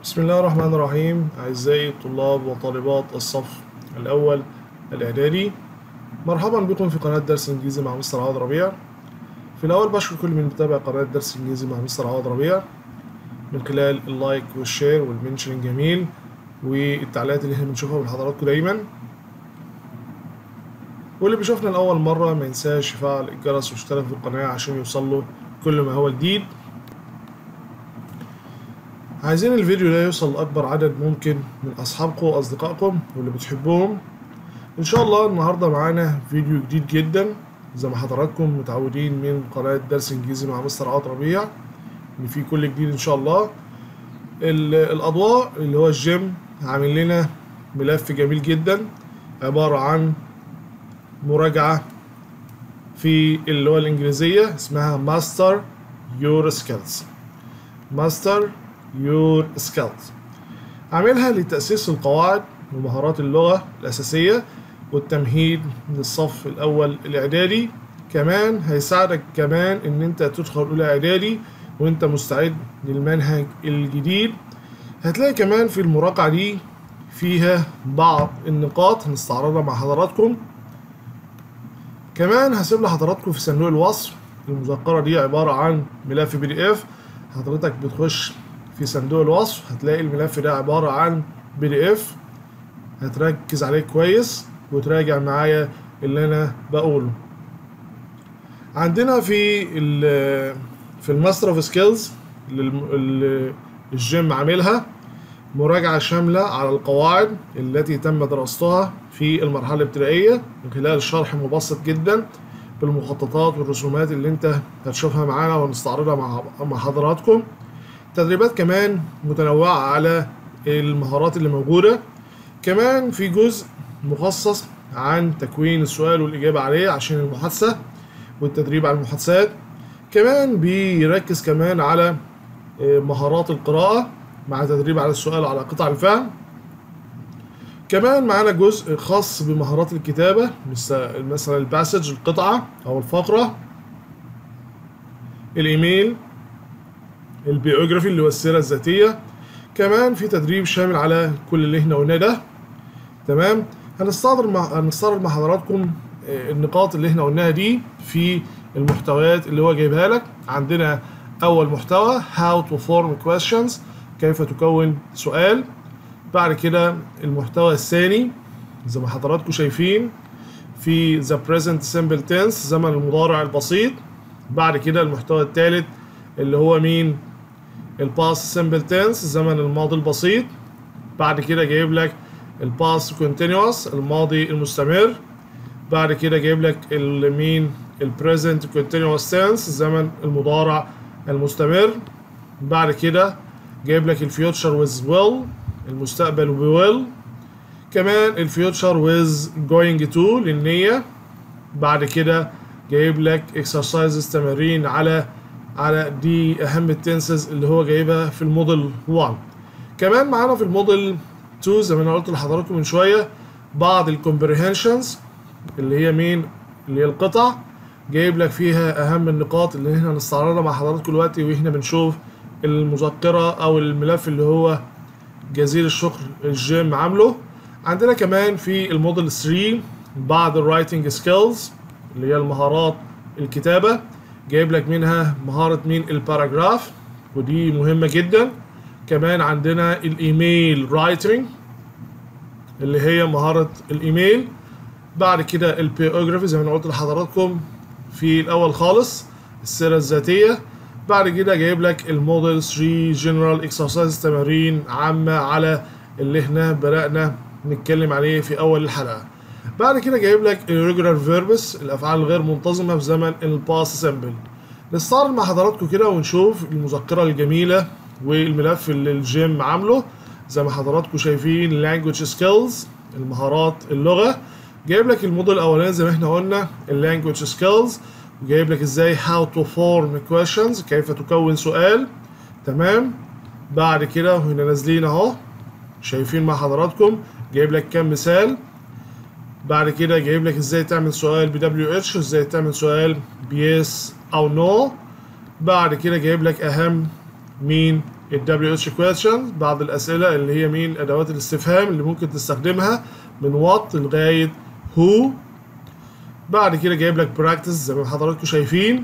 بسم الله الرحمن الرحيم أعزائي طلاب وطالبات الصف الأول الإعدادي مرحبا بكم في قناة درس إنجليزي مع مستر عوض ربيع في الأول بشكر كل من متابع قناة درس إنجليزي مع مستر عوض ربيع من خلال اللايك والشير والمنشن الجميل والتعليقات اللي احنا بنشوفها من حضراتكم دايما واللي بيشوفنا لأول مرة ما ينساش يفعل الجرس ويشترك في القناة عشان يوصل له كل ما هو جديد عايزين الفيديو ده يوصل لأكبر عدد ممكن من أصحابكم وأصدقائكم واللي بتحبوهم إن شاء الله النهاردة معانا فيديو جديد جدا زي ما حضراتكم متعودين من قناة درس إنجليزي مع مستر عوض ربيع إن في كل جديد إن شاء الله ال- الأضواء اللي هو الجيم عامل لنا ملف جميل جدا عبارة عن مراجعة في اللغة الإنجليزية اسمها ماستر يور سكيلز ماستر يور سكيلز عاملها لتأسيس القواعد ومهارات اللغة الأساسية والتمهيد للصف الأول الإعدادي كمان هيساعدك كمان إن أنت تدخل أولى إعدادي وأنت مستعد للمنهج الجديد هتلاقي كمان في المراجعة دي فيها بعض النقاط هنستعرضها مع حضراتكم كمان هسيب لحضراتكم في صندوق الوصف المذكرة دي عبارة عن ملف بي دي اف حضرتك بتخش في صندوق الوصف هتلاقي الملف ده عبارة عن بي دي اف هتركز عليه كويس وتراجع معايا اللي انا بقوله عندنا في ال في الماستر اوف سكيلز اللي الجيم عاملها مراجعة شاملة على القواعد التي تم دراستها في المرحلة الابتدائية من خلال شرح مبسط جدا بالمخططات والرسومات اللي انت هتشوفها معانا ونستعرضها مع مع حضراتكم تدريبات كمان متنوعة على المهارات اللي موجودة كمان في جزء مخصص عن تكوين السؤال والإجابة عليه عشان المحادثة والتدريب على المحادثات كمان بيركز كمان على مهارات القراءة مع تدريب على السؤال على قطع الفهم كمان معانا جزء خاص بمهارات الكتابة مثلا الباسج القطعة أو الفقرة الإيميل البيوجرافي اللي هو السيرة الذاتية كمان في تدريب شامل على كل اللي احنا قلناه ده تمام هنستعرض مع هنستعرض مع حضراتكم النقاط اللي احنا قلناها دي في المحتويات اللي هو جايبها لك عندنا أول محتوى how to form questions كيف تكون سؤال بعد كده المحتوى الثاني زي ما حضراتكم شايفين في the present simple tense زمن المضارع البسيط بعد كده المحتوى الثالث اللي هو مين الباست simple tense زمن الماضي البسيط بعد كده جايب لك الباست continuous الماضي المستمر بعد كده جايب لك المين البريزنت continuous tense زمن المضارع المستمر بعد كده جايب لك الفيوتشر ويز ويل المستقبل بويل كمان الفيوتشر ويز جوينج تو للنية بعد كده جايب لك اكسرسايزز تمارين على على دي اهم التنسز اللي هو جايبها في الموديل 1 كمان معانا في الموديل 2 زي ما انا قلت لحضراتكم من شويه بعض الكومبريهنشنز اللي هي مين اللي هي القطع جايب لك فيها اهم النقاط اللي احنا هنستعرضها مع حضراتكم دلوقتي واحنا بنشوف المذكره او الملف اللي هو جزيل الشكر الجيم عامله عندنا كمان في الموديل 3 بعض الرايتنج سكيلز اللي هي المهارات الكتابه جايب لك منها مهاره مين الباراجراف ودي مهمه جدا كمان عندنا الايميل رايتنج اللي هي مهاره الايميل بعد كده البيوجرافي زي ما انا قلت لحضراتكم في الاول خالص السيره الذاتيه بعد كده جايب لك الموديل 3 جنرال اكسرسايز تمارين عامه على اللي احنا بدانا نتكلم عليه في اول الحلقه بعد كده جايب لك irregular verbs الافعال الغير منتظمه في زمن الباست سمبل نستعرض مع حضراتكم كده ونشوف المذكره الجميله والملف اللي الجيم عامله زي ما حضراتكم شايفين language skills المهارات اللغه جايب لك الموديل الاولاني زي ما احنا قلنا اللانجوج سكيلز وجايب لك ازاي how to form questions كيف تكون سؤال تمام بعد كده هنا نازلين اهو شايفين مع حضراتكم جايب لك كام مثال بعد كده جايب لك ازاي تعمل سؤال ب WH ازاي تعمل سؤال ب yes او no بعد كده جايب لك اهم مين ال WH questions بعض الأسئلة اللي هي مين أدوات الاستفهام اللي ممكن تستخدمها من what لغاية who بعد كده جايب لك practice زي ما حضراتكم شايفين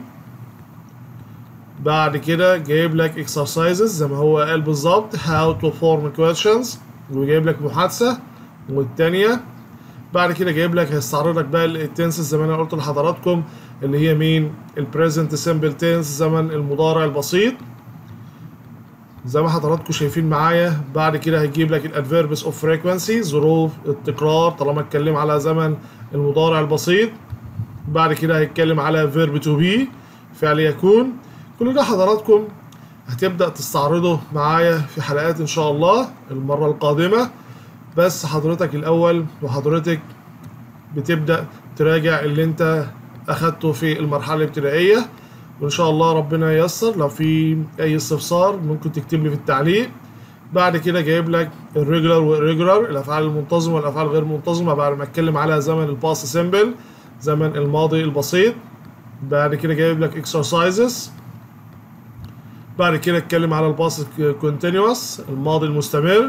بعد كده جايب لك exercises زي ما هو قال بالظبط how to form questions وجايب لك محادثة والتانية بعد كده جايب لك هيستعرض لك بقى التنسز زي ما انا قلت لحضراتكم اللي هي مين البريزنت سمبل تنس زمن المضارع البسيط زي ما حضراتكم شايفين معايا بعد كده هيجيب لك الادفيربس اوف فريكوانسي ظروف التكرار طالما اتكلم على زمن المضارع البسيط بعد كده هيتكلم على فيرب تو بي فعل يكون كل ده حضراتكم هتبدأ تستعرضه معايا في حلقات إن شاء الله المرة القادمة بس حضرتك الأول وحضرتك بتبدأ تراجع اللي أنت أخدته في المرحلة الابتدائية وإن شاء الله ربنا ييسر لو في أي استفسار ممكن تكتب لي في التعليق بعد كده جايب لك الريجولار والريجولار الأفعال المنتظمة والأفعال غير منتظمة بعد ما أتكلم على زمن الباس سيمبل زمن الماضي البسيط بعد كده جايب لك اكسرسايزز بعد كده اتكلم على الباس كونتينوس الماضي المستمر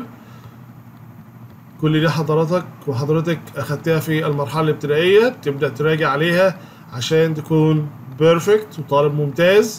كل دي حضرتك وحضرتك اخدتها في المرحله الابتدائيه بتبدا تراجع عليها عشان تكون بيرفكت وطالب ممتاز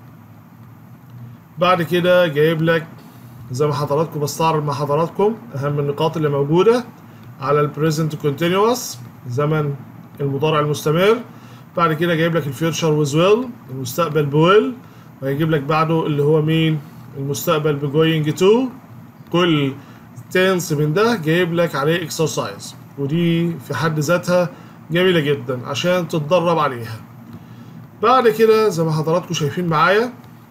بعد كده جايب لك زي ما حضراتكم بستعرض مع حضراتكم اهم النقاط اللي موجوده على البريزنت كونتينوس زمن المضارع المستمر بعد كده جايب لك الفيوتشر ويز ويل المستقبل بويل وهيجيب لك بعده اللي هو مين المستقبل بجوينج تو كل تنس من ده جايب لك عليه اكسرسايز ودي في حد ذاتها جميله جدا عشان تتدرب عليها بعد كده زي ما حضراتكم شايفين معايا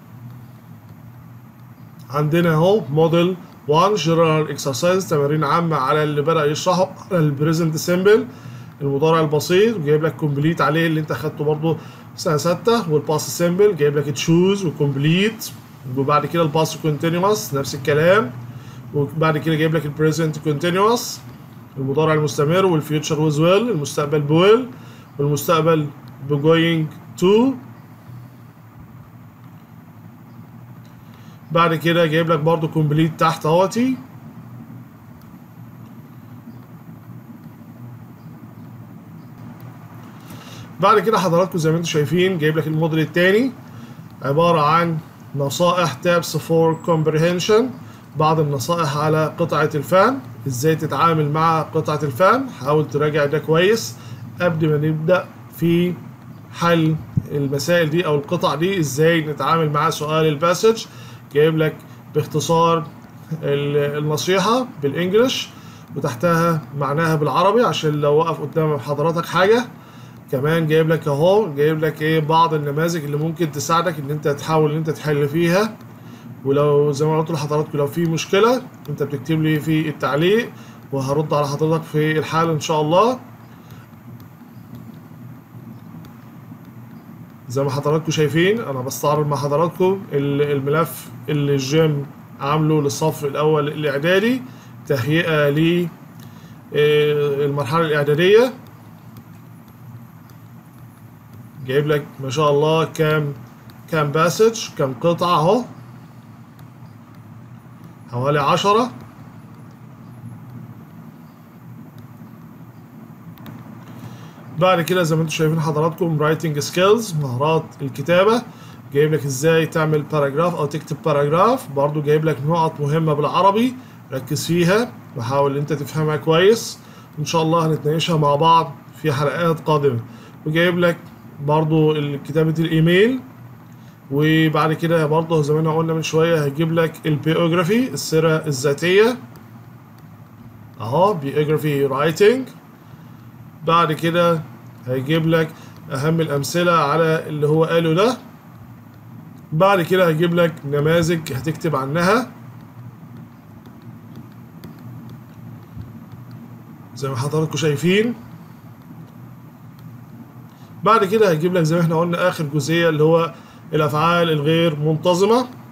عندنا اهو موديل 1 جنرال اكسرسايز تمارين عامه على اللي بدا يشرحه على البريزنت سيمبل المضارع البسيط وجايب لك كومبليت عليه اللي انت اخدته برضه سنه سته والباس سيمبل جايب لك تشوز وكومبليت وبعد كده الباس كونتينوس نفس الكلام وبعد كده جايب لك البريزنت كونتينوس المضارع المستمر والفيوتشر ويز ويل المستقبل بويل والمستقبل بجوينج تو بعد كده جايب لك برضه كومبليت تحت اهوتي بعد كده حضراتكم زي ما انتم شايفين جايب لك الموديل الثاني عبارة عن نصائح تابس فور كومبريهنشن بعض النصائح على قطعة الفهم ازاي تتعامل مع قطعة الفهم حاول تراجع ده كويس قبل ما نبدأ في حل المسائل دي او القطع دي ازاي نتعامل مع سؤال الباسج جايب لك باختصار النصيحة بالانجلش وتحتها معناها بالعربي عشان لو وقف قدام حضرتك حاجة كمان جايب لك اهو جايب لك ايه بعض النماذج اللي ممكن تساعدك ان انت تحاول ان انت تحل فيها ولو زي ما قلت لحضراتكم لو في مشكله انت بتكتب لي في التعليق وهرد على حضرتك في الحال ان شاء الله زي ما حضراتكم شايفين انا بستعرض مع حضراتكم الملف اللي الجيم عامله للصف الاول الاعدادي تهيئه للمرحله الاعداديه جايب لك ما شاء الله كام كام باسج كام قطعة اهو حوالي عشرة بعد كده زي ما انتم شايفين حضراتكم رايتنج سكيلز مهارات الكتابة جايب لك ازاي تعمل باراجراف او تكتب باراجراف برضو جايب لك نقط مهمة بالعربي ركز فيها وحاول انت تفهمها كويس ان شاء الله هنتناقشها مع بعض في حلقات قادمة وجايب لك برضو كتابة الايميل وبعد كده برضه زي ما قلنا من شوية هيجيب لك البيوجرافي السيرة الذاتية اهو بيوجرافي رايتنج بعد كده هيجيب لك اهم الامثلة على اللي هو قاله ده بعد كده هيجيب لك نماذج هتكتب عنها زي ما حضراتكم شايفين بعد كده هيجيب لك زي ما احنا قلنا اخر جزئيه اللي هو الافعال الغير منتظمه